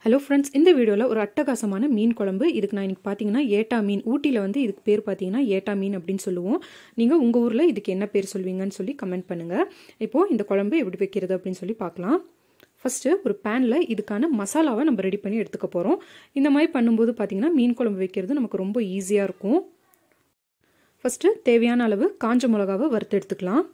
hello friends இந்த வீடியோவில் ஒரு அட்டகாசமான மீன் குழம்பு இதுக்கு நான் இன்றைக்கி பார்த்தீங்கன்னா ஏட்டா மீன் ஊட்டியில் வந்து இதுக்கு பேர் பார்த்தீங்கன்னா ஏட்டா மீன் அப்படின்னு சொல்லுவோம் நீங்கள் உங்கள் ஊரில் இதுக்கு என்ன பேர் சொல்வீங்கன்னு சொல்லி கமெண்ட் பண்ணுங்கள் இப்போது இந்த குழம்பு எப்படி வைக்கிறது அப்படின்னு சொல்லி பார்க்கலாம் ஃபஸ்ட்டு ஒரு பேனில் இதுக்கான மசாலாவை நம்ம ரெடி பண்ணி எடுத்துக்க போகிறோம் இந்த மாதிரி பண்ணும்போது பார்த்தீங்கன்னா மீன் குழம்பு வைக்கிறது நமக்கு ரொம்ப ஈஸியாக இருக்கும் ஃபஸ்ட்டு தேவையான அளவு காஞ்ச மிளகாவை வறுத்து எடுத்துக்கலாம்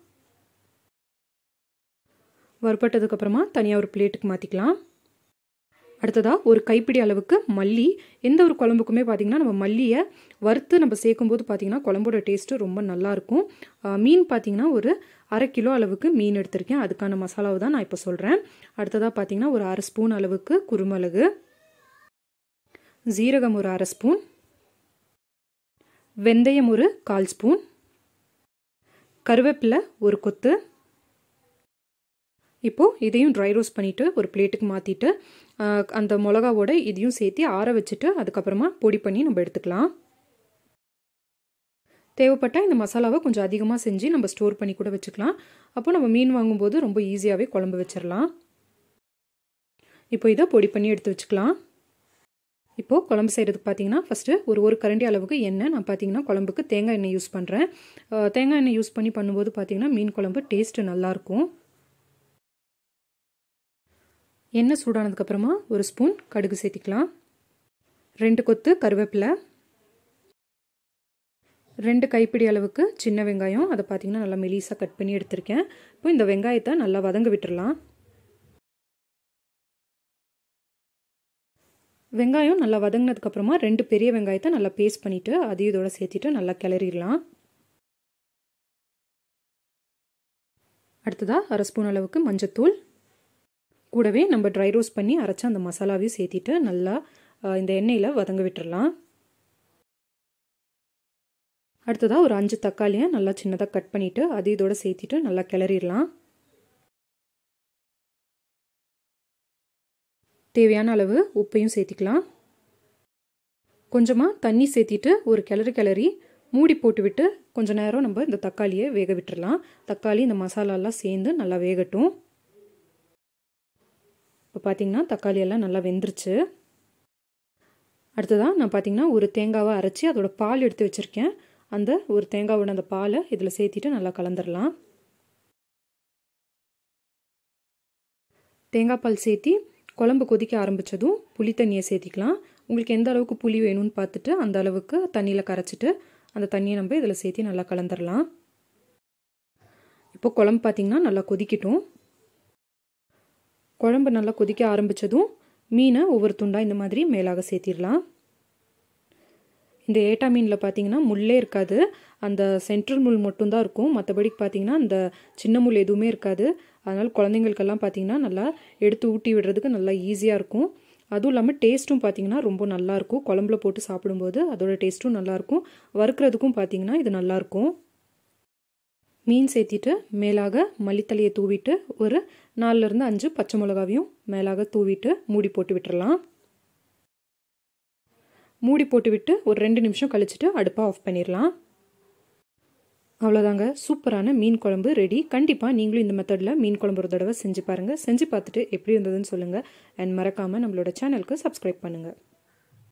வறுப்பட்டதுக்கப்புறமா தனியாக ஒரு பிளேட்டுக்கு மாற்றிக்கலாம் அடுத்ததாக ஒரு கைப்பிடி அளவுக்கு மல்லி எந்த ஒரு குழம்புக்குமே பார்த்திங்கன்னா நம்ம மல்லியை வறுத்து நம்ம சேர்க்கும்போது பார்த்திங்கன்னா குழம்போட டேஸ்ட்டு ரொம்ப நல்லாயிருக்கும் மீன் பார்த்திங்கன்னா ஒரு அரை கிலோ அளவுக்கு மீன் எடுத்திருக்கேன் அதுக்கான மசாலாவை தான் நான் இப்போ சொல்கிறேன் அடுத்ததாக பார்த்திங்கன்னா ஒரு அரை ஸ்பூன் அளவுக்கு குருமிளகு ஜீரகம் ஒரு அரை ஸ்பூன் வெந்தயம் ஒரு கால் ஸ்பூன் கருவேப்பிலை ஒரு கொத்து இப்போது இதையும் ட்ரை ரோஸ்ட் பண்ணிவிட்டு ஒரு பிளேட்டுக்கு மாற்றிட்டு அந்த மிளகாவோட இதையும் சேர்த்து ஆற வச்சுட்டு அதுக்கப்புறமா பொடி பண்ணி நம்ம எடுத்துக்கலாம் தேவைப்பட்டால் இந்த மசாலாவை கொஞ்சம் அதிகமாக செஞ்சு நம்ம ஸ்டோர் பண்ணி கூட வச்சுக்கலாம் அப்போ நம்ம மீன் வாங்கும்போது ரொம்ப ஈஸியாகவே குழம்பு வச்சிடலாம் இப்போ இதை பொடி பண்ணி எடுத்து வச்சுக்கலாம் இப்போது குழம்பு செய்கிறதுக்கு பார்த்தீங்கன்னா ஃபஸ்ட்டு ஒரு ஒரு கரண்டி அளவுக்கு எண்ணெய் நான் பார்த்தீங்கன்னா குழம்புக்கு தேங்காய் எண்ணெய் யூஸ் பண்ணுறேன் தேங்காய் எண்ணெய் யூஸ் பண்ணி பண்ணும்போது பார்த்தீங்கன்னா மீன் குழம்பு டேஸ்ட்டு நல்லாயிருக்கும் எண்ணெய் சூடானதுக்கப்புறமா ஒரு ஸ்பூன் கடுகு சேர்த்திக்கலாம் ரெண்டு கொத்து கருவேப்பிலை ரெண்டு கைப்பிடி அளவுக்கு சின்ன வெங்காயம் அதை பார்த்திங்கன்னா நல்லா மெலிசாக கட் பண்ணி எடுத்திருக்கேன் இப்போ இந்த வெங்காயத்தை நல்லா வதங்க விட்டுடலாம் வெங்காயம் நல்லா வதங்கினதுக்கப்புறமா ரெண்டு பெரிய வெங்காயத்தை நல்லா பேஸ்ட் பண்ணிவிட்டு அதையும் இதோட சேர்த்துட்டு நல்லா கிளறிடலாம் அடுத்ததாக அரை ஸ்பூன் அளவுக்கு மஞ்சத்தூள் கூடவே நம்ம ட்ரை ரோஸ்ட் பண்ணி அரைச்ச அந்த மசாலாவையும் சேர்த்திட்டு நல்லா இந்த எண்ணெயில் வதங்க விட்டுடலாம் அடுத்ததாக ஒரு அஞ்சு தக்காளியை நல்லா சின்னதாக கட் பண்ணிவிட்டு அது இதோட சேர்த்திட்டு நல்லா கிளறிடலாம் தேவையான அளவு உப்பையும் சேர்த்திக்கலாம் கொஞ்சமாக தண்ணி சேர்த்திட்டு ஒரு கிளறி கிளறி மூடி போட்டு விட்டு கொஞ்ச நேரம் நம்ம இந்த தக்காளியை வேக விட்டுடலாம் தக்காளி இந்த மசாலாலாம் சேர்ந்து நல்லா வேகட்டும் இப்போ பார்த்தீங்கன்னா தக்காளி எல்லாம் நல்லா வெந்துருச்சு அடுத்ததாக நான் பார்த்தீங்கன்னா ஒரு தேங்காவை அரைச்சி அதோட பால் எடுத்து வச்சுருக்கேன் அந்த ஒரு தேங்காவோட அந்த பாலை இதில் சேர்த்திட்டு நல்லா கலந்துடலாம் தேங்காய் பால் சேர்த்தி குழம்பு கொதிக்க ஆரம்பித்ததும் புளி தண்ணியை சேர்த்திக்கலாம் உங்களுக்கு எந்த அளவுக்கு புளி வேணும்னு பார்த்துட்டு அந்த அளவுக்கு தண்ணியில் கரைச்சிட்டு அந்த தண்ணியை நம்ம இதில் சேர்த்தி நல்லா கலந்துடலாம் இப்போ குழம்பு பார்த்திங்கன்னா நல்லா கொதிக்கட்டும் குழம்பு நல்லா கொதிக்க ஆரம்பித்ததும் மீனை ஒவ்வொரு துண்டாக இந்த மாதிரி மேலாக சேர்த்திடலாம் இந்த ஏட்டா மீனில் பார்த்தீங்கன்னா முள்ளே இருக்காது அந்த சென்ட்ரல் முள் மட்டும்தான் இருக்கும் மற்றபடி பார்த்தீங்கன்னா அந்த சின்ன முள் எதுவுமே இருக்காது அதனால் குழந்தைங்களுக்கெல்லாம் பார்த்தீங்கன்னா நல்லா எடுத்து ஊட்டி விடுறதுக்கு நல்லா ஈஸியாக இருக்கும் அதுவும் இல்லாமல் டேஸ்ட்டும் பார்த்தீங்கன்னா ரொம்ப நல்லாயிருக்கும் குழம்புல போட்டு சாப்பிடும்போது அதோட டேஸ்ட்டும் நல்லாயிருக்கும் வறுக்கிறதுக்கும் பார்த்தீங்கன்னா இது நல்லாயிருக்கும் மீன் சேர்த்திட்டு மேலாக மல்லித்தலையை தூவிட்டு ஒரு நாலுலேருந்து அஞ்சு பச்சை மிளகாவையும் மேலாக தூவிட்டு மூடி போட்டு விட்டுறலாம் மூடி போட்டு விட்டு ஒரு ரெண்டு நிமிஷம் கழிச்சுட்டு அடுப்பை ஆஃப் பண்ணிடலாம் அவ்வளோதாங்க சூப்பரான மீன் குழம்பு ரெடி கண்டிப்பாக நீங்களும் இந்த மெத்தடில் மீன் குழம்பு ஒரு தடவை செஞ்சு பாருங்கள் செஞ்சு பார்த்துட்டு எப்படி இருந்ததுன்னு சொல்லுங்கள் அண்ட் மறக்காமல் நம்மளோட சேனலுக்கு சப்ஸ்கிரைப் பண்ணுங்கள்